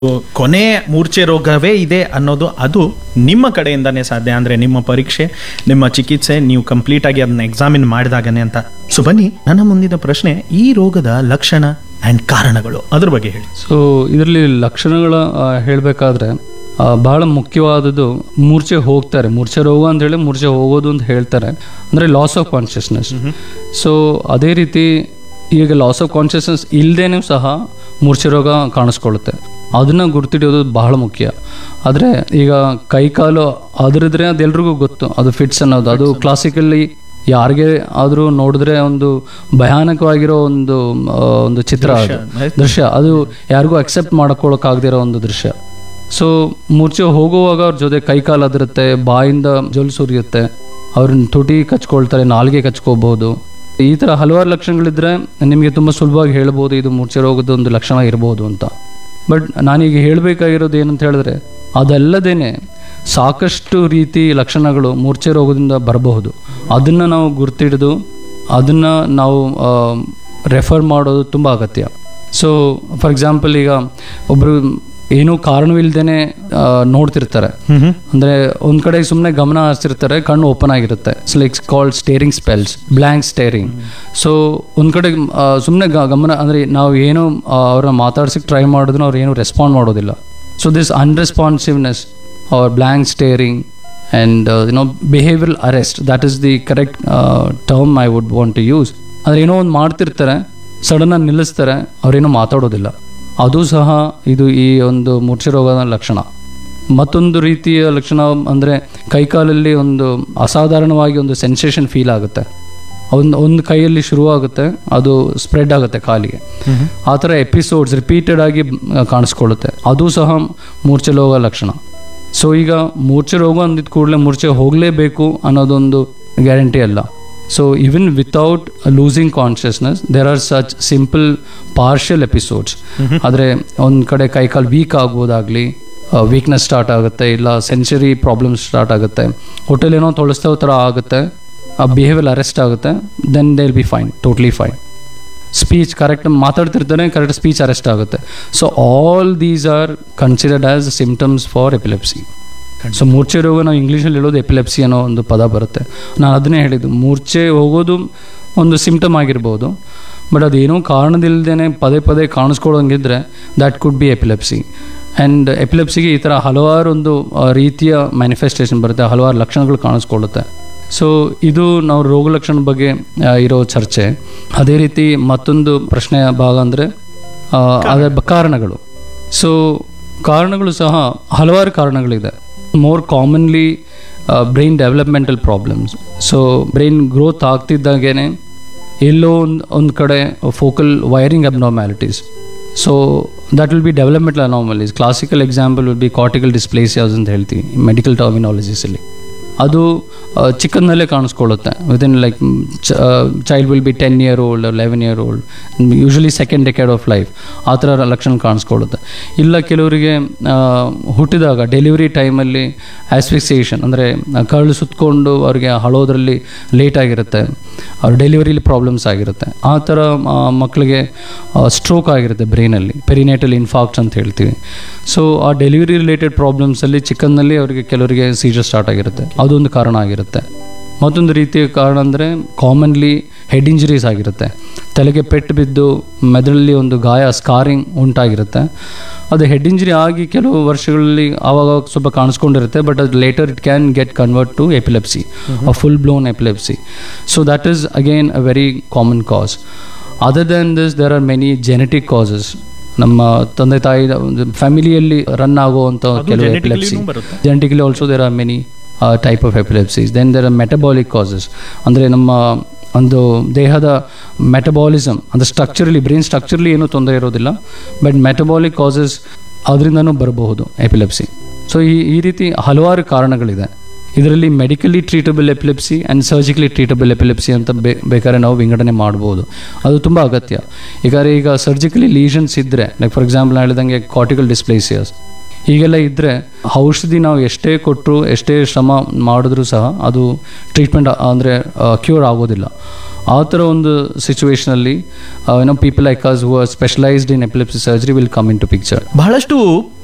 ಕೊನೆ ಮೂರ್ಛೆ ರೋಗವೇ ಇದೆ ಅನ್ನೋದು ಅದು ನಿಮ್ಮ ಕಡೆಯಿಂದಾನೇ ಸಾಧ್ಯ ಅಂದ್ರೆ ನಿಮ್ಮ ಪರೀಕ್ಷೆ ನಿಮ್ಮ ಚಿಕಿತ್ಸೆ ನೀವು ಕಂಪ್ಲೀಟ್ ಆಗಿ ಅದನ್ನ ಎಕ್ಸಾಮಿನ್ ಮಾಡಿದಾಗನೇ ಅಂತ ಸೊ ಬನ್ನಿ ನನ್ನ ಮುಂದಿನ ಪ್ರಶ್ನೆ ಈ ರೋಗದ ಲಕ್ಷಣ ಅಂಡ್ ಕಾರಣಗಳು ಅದ್ರ ಬಗ್ಗೆ ಹೇಳಿ ಸೊ ಇದರಲ್ಲಿ ಲಕ್ಷಣಗಳ ಹೇಳಬೇಕಾದ್ರೆ ಬಹಳ ಮುಖ್ಯವಾದದ್ದು ಮೂರ್ಛೆ ಹೋಗ್ತಾರೆ ಮೂರ್ಛೆ ರೋಗ ಅಂತ ಹೇಳಿ ಮೂರ್ಛೆ ಹೋಗೋದು ಅಂತ ಹೇಳ್ತಾರೆ ಅಂದರೆ ಲಾಸ್ ಆಫ್ ಕಾನ್ಷಿಯಸ್ನೆಸ್ ಸೊ ಅದೇ ರೀತಿ ಈಗ ಲಾಸ್ ಆಫ್ ಕಾನ್ಷಿಯಸ್ನೆಸ್ ಇಲ್ಲದೇನೂ ಸಹ ಮೂರ್ಛೆ ರೋಗ ಕಾಣಿಸ್ಕೊಳ್ಳುತ್ತೆ ಅದನ್ನು ಗುರ್ತಿಡಿಯೋದು ಬಹಳ ಮುಖ್ಯ ಆದರೆ ಈಗ ಕೈಕಾಲು ಅದರಿದ್ರೆ ಅದೆಲ್ರಿಗೂ ಗೊತ್ತು ಅದು ಫಿಟ್ಸ್ ಅನ್ನೋದು ಅದು ಕ್ಲಾಸಿಕಲ್ಲಿ ಯಾರಿಗೆ ಆದರೂ ನೋಡಿದ್ರೆ ಒಂದು ಭಯಾನಕವಾಗಿರೋ ಒಂದು ಆ, ಒಂದು ಚಿತ್ರ ಅದು ದೃಶ್ಯ ಅದು ಯಾರಿಗೂ ಅಕ್ಸೆಪ್ಟ್ ಮಾಡ್ಕೊಳಕ್ಕಾಗದಿರೋ ಒಂದು ದೃಶ್ಯ ಸೊ ಮೂರ್ಛೆ ಹೋಗುವಾಗ ಅವ್ರ ಜೊತೆ ಕೈಕಾಲು ಅದಿರುತ್ತೆ ಬಾಯಿಂದ ಜೊಲ್ ಸುರಿಯುತ್ತೆ ಅವ್ರನ್ನ ತುಟಿ ಕಚ್ಕೊಳ್ತಾರೆ ನಾಲ್ಗೆ ಕಚ್ಕೋಬಹುದು ಈ ಥರ ಹಲವಾರು ಲಕ್ಷಣಗಳಿದ್ರೆ ನಿಮಗೆ ತುಂಬ ಸುಲಭವಾಗಿ ಹೇಳ್ಬೋದು ಇದು ಮೂರ್ಛೆ ರೋಗದ ಒಂದು ಲಕ್ಷಣ ಇರ್ಬೋದು ಅಂತ ಬಟ್ ನಾನೀಗ ಹೇಳಬೇಕಾಗಿರೋದು ಏನಂತ ಹೇಳಿದ್ರೆ ಅದಲ್ಲದೇನೆ ಸಾಕಷ್ಟು ರೀತಿ ಲಕ್ಷಣಗಳು ಮೂರ್ಛೆ ರೋಗದಿಂದ ಬರಬಹುದು ಅದನ್ನು ನಾವು ಗುರ್ತಿಡಿದು ಅದನ್ನು ನಾವು ರೆಫರ್ ಮಾಡೋದು ತುಂಬ ಅಗತ್ಯ ಸೊ ಫಾರ್ ಎಕ್ಸಾಂಪಲ್ ಈಗ ಒಬ್ಬರು ಏನೂ ಕಾರಣವಿಲ್ಲದೇನೆ ನೋಡ್ತಿರ್ತಾರೆ ಅಂದರೆ ಒಂದು ಕಡೆ ಸುಮ್ಮನೆ ಗಮನ ಹರಿಸಿರ್ತಾರೆ ಕಣ್ಣು ಓಪನ್ ಆಗಿರುತ್ತೆ like called staring spells blank staring so ಒಂದು ಕಡೆ ಸುಮ್ಮನೆ ಗಮನ ಅಂದರೆ ನಾವು ಏನೋ ಅವ್ರನ್ನ ಮಾತಾಡ್ಸಕ್ಕೆ ಟ್ರೈ ಮಾಡಿದ್ರು ಅವ್ರು ಏನೂ ರೆಸ್ಪಾಂಡ್ ಮಾಡೋದಿಲ್ಲ so this unresponsiveness or blank staring and you know behavioural arrest that is the correct term I would want to use ಅಂದರೆ ಏನೋ ಒಂದು ಮಾಡ್ತಿರ್ತಾರೆ ಸಡನ್ನಾಗಿ ನಿಲ್ಲಿಸ್ತಾರೆ ಅವ್ರೇನೋ ಮಾತಾಡೋದಿಲ್ಲ ಅದು ಸಹ ಇದು ಈ ಒಂದು ಮೂರ್ಛೆ ರೋಗದ ಲಕ್ಷಣ ಮತ್ತೊಂದು ರೀತಿಯ ಲಕ್ಷಣ ಅಂದರೆ ಕೈಕಾಲಲ್ಲಿ ಒಂದು ಅಸಾಧಾರಣವಾಗಿ ಒಂದು ಸೆನ್ಸೇಷನ್ ಫೀಲ್ ಆಗುತ್ತೆ ಒಂದು ಒಂದು ಕೈಯಲ್ಲಿ ಶುರುವಾಗುತ್ತೆ ಅದು ಸ್ಪ್ರೆಡ್ ಆಗುತ್ತೆ ಕಾಲಿಗೆ ಆ ಥರ ಎಪಿಸೋಡ್ಸ್ ರಿಪೀಟೆಡ್ ಆಗಿ ಆ, ಕಾಣಿಸ್ಕೊಳ್ಳುತ್ತೆ ಅದು ಸಹ ಮೂರ್ಛೆ ರೋಗ ಲಕ್ಷಣ ಸೊ ಈಗ ಮೂರ್ಛೆ ರೋಗ ಅಂದಿದ ಕೂಡಲೇ ಮೂರ್ಛೆ ಹೋಗಲೇಬೇಕು ಅನ್ನೋದೊಂದು ಗ್ಯಾರಂಟಿ ಅಲ್ಲ so even without losing consciousness there are such simple partial episodes ಆದರೆ ಒಂದು ಕಡೆ ಕೈಕಾಲು ವೀಕ್ ಆಗ್ಬೋದಾಗಲಿ ವೀಕ್ನೆಸ್ ಸ್ಟಾರ್ಟ್ ಆಗುತ್ತೆ ಇಲ್ಲ ಸೆನ್ಸರಿ ಪ್ರಾಬ್ಲಮ್ಸ್ ಸ್ಟಾರ್ಟ್ ಆಗುತ್ತೆ ಹೋಟೆಲ್ ಏನೋ ತೊಳಸ್ತೋ ಥರ ಆಗುತ್ತೆ ಆ ಬಿಹೇವಿಯರ್ ಅರೆಸ್ಟ್ ಆಗುತ್ತೆ then they will be fine totally fine speech correct ಮಾತಾಡ್ತಿರ್ತಾರೆ ಕರೆಕ್ಟ್ ಸ್ಪೀಚ್ ಅರೆಸ್ಟ್ ಆಗುತ್ತೆ so all these are considered as symptoms for epilepsy so ಮೂರ್ಛೆ ರೋಗ ನಾವು ಇಂಗ್ಲೀಷಲ್ಲಿ ಹೇಳೋದು ಎಪಿಲೆಪ್ಸಿ ಅನ್ನೋ ಒಂದು ಪದ ಬರುತ್ತೆ ನಾನು ಅದನ್ನೇ ಹೇಳಿದ್ದು ಮೂರ್ಛೆ ಹೋಗೋದು ಒಂದು ಸಿಂಪ್ಟಮ್ ಆಗಿರ್ಬೋದು ಬಟ್ ಅದೇನೋ ಕಾರಣದಿಲ್ಲದೇ ಪದೇ ಪದೇ ಕಾಣಿಸ್ಕೊಳ್ಳೋಂಗಿದ್ರೆ that could be epilepsy and ಎಪಿಲೆಪ್ಸಿಗೆ ಈ ಥರ ಹಲವಾರು ಒಂದು ಆ, ರೀತಿಯ ಮ್ಯಾನಿಫೆಸ್ಟೇಷನ್ ಬರುತ್ತೆ ಹಲವಾರು ಲಕ್ಷಣಗಳು ಕಾಣಿಸ್ಕೊಳ್ಳುತ್ತೆ ಸೊ ಇದು ನಾವು ರೋಗ ಲಕ್ಷಣ ಬಗ್ಗೆ ಆ, ಇರೋ ಚರ್ಚೆ ಅದೇ ರೀತಿ ಮತ್ತೊಂದು ಪ್ರಶ್ನೆಯ ಭಾಗ ಅಂದರೆ ಅದರ ಬ- ಕಾರಣಗಳು ಸೊ ಕಾರಣಗಳು ಸಹ ಹಲವಾರು ಕಾರಣಗಳಿದೆ more commonly brain developmental problems so brain growth ಆಗ್ತಿದ್ದಾಗೇನೆ ಎಲ್ಲೋ ಒಂದು ಒಂದು ಕಡೆ focal wiring abnormalities so that will be developmental anomalies classical example will be cortical dysplasias ಅಂತ ಹೇಳ್ತೀವಿ ಮೆಡಿಕಲ್ ಟರ್ಮಿನಾಲಜೀಸಲ್ಲಿ ಅದು ಆ, ಚಿಕ್ಕಂದಲ್ಲೇ ಕಾಣಿಸ್ಕೊಳ್ಳುತ್ತೆ within like child will be ten year old eleven year old usually second decade of life ಆ ಥರ ಲಕ್ಷಣ ಕಾಣಿಸ್ಕೊಳ್ಳುತ್ತೆ ಇಲ್ಲ ಕೆಲವರಿಗೆ ಆ, ಹುಟ್ಟಿದಾಗ ಡೆಲಿವರಿ ಟೈಮಲ್ಲಿ ಆಸ್ಫಿಕ್ಸಿಯೇಷನ್ ಅಂದರೆ ಕರಳು ಸುತ್ತಕೊಂಡು ಅವ್ರಿಗೆ ಹಳೋದ್ರಲ್ಲಿ ಲೇಟ್ ಆಗಿರುತ್ತೆ ಅವ್ರ ಡೆಲಿವರಿಲಿ ಪ್ರಾಬ್ಲಮ್ಸ್ ಆಗಿರುತ್ತೆ ಆ ಥರ ಆ, ಮಕ್ಕಳಿಗೆ ಸ್ಟ್ರೋಕ್ ಆಗಿರುತ್ತೆ ಬ್ರೈನಲ್ಲಿ ಪೆರಿನೇಟಲ್ ಇನ್ಫಾಕ್ಟ್ ಅಂತ ಹೇಳ್ತೀವಿ ಸೊ ಆ ಡೆಲಿವರಿ ರಿಲೇಟೆಡ್ ಪ್ರಾಬ್ಲಮ್ಸಲ್ಲಿ ಚಿಕ್ಕನ್ನಲ್ಲಿ ಅವರಿಗೆ ಕೆಲವರಿಗೆ ಸೀಜರ್ ಸ್ಟಾರ್ಟ್ ಆಗಿರುತ್ತೆ ಅದೊಂದು ಕಾರಣ ಆಗಿರುತ್ತೆ ಮತ್ತೊಂದು ರೀತಿಯ ಕಾರಣ ಅಂದರೆ ಕಾಮನ್ಲಿ ಹೆಡ್ ಇಂಜರೀಸ್ ಆಗಿರುತ್ತೆ ತಲೆಗೆ ಪೆಟ್ಟು ಬಿದ್ದು ಮೆದುಳಲ್ಲಿ ಒಂದು ಗಾಯ ಸ್ಕಾರಿಂಗ್ ಉಂಟಾಗಿರುತ್ತೆ ಅದು ಹೆಡ್ ಇಂಜರಿ ಆಗಿ ಕೆಲವು ವರ್ಷಗಳಲ್ಲಿ ಆವಾಗ ಸ್ವಲ್ಪ ಕಾಣಿಸ್ಕೊಂಡಿರುತ್ತೆ ಬಟ್ ಅದು later it can get convert to epilepsy a full blown epilepsy so that is again a very common cause other than this there are many genetic causes ನಮ್ಮ ತಂದೆ ತಾಯಿ ಫ್ಯಾಮಿಲಿಯಲ್ಲಿ ರನ್ ಆಗುವಂಥ ಕೆಲವು ಎಪಿಲೆಪ್ಸಿ ಬರುತ್ತೆ genetically also there are many type of epilepsies then there are metabolic causes ಅಂದರೆ ನಮ್ಮ ಒಂದು ದೇಹದ ಮೆಟಬಾಲಿಸಮ್ ಅಂದರೆ ಸ್ಟ್ರಕ್ಚರಲಿ ಬ್ರೈನ್ ಸ್ಟ್ರಕ್ಚರ್ಲಿ ಏನೂ ತೊಂದರೆ ಇರೋದಿಲ್ಲ ಬಟ್ ಮೆಟಬಾಲಿಕ್ ಕಾಸಸ್ ಅದರಿಂದನೂ ಬರಬಹುದು ಎಪಿಲೆಪ್ಸಿ ಸೊ ಈ ಈ ರೀತಿ ಹಲವಾರು ಕಾರಣಗಳಿದೆ ಇದರಲ್ಲಿ medically treatable epilepsy and surgically treatable epilepsy ಅಂತ ಬೇ ಬೇಕಾದ್ರೆ ನಾವು ವಿಂಗಡಣೆ ಮಾಡ್ಬೋದು ಅದು ತುಂಬ ಅಗತ್ಯ ಈಗ ಈಗ ಸರ್ಜಿಕಲಿ ಲೀಷನ್ಸ್ ಇದ್ದರೆ ಲೈಕ್ ಫಾರ್ ಎಕ್ಸಾಂಪಲ್ ಹೇಳಿದಂಗೆ ಕಾರ್ಟಿಕಲ್ ಡಿಸ್ಪ್ಲೇಸಿಯಸ್ ಹೀಗೆಲ್ಲ ಇದ್ದರೆ ಔಷಧಿ ನಾವು ಎಷ್ಟೇ ಕೊಟ್ಟರು ಎಷ್ಟೇ ಶ್ರಮ ಮಾಡಿದ್ರೂ ಸಹ ಅದು ಟ್ರೀಟ್ಮೆಂಟ್ ಅಂದರೆ ಕ್ಯೂರ್ ಆಗೋದಿಲ್ಲ ಆ ಥರ ಒಂದು ಸಿಚುವೇಶನಲ್ಲಿ ಏನೋ people like us who are specialized in epilepsy surgery will come into picture ಬಹಳಷ್ಟು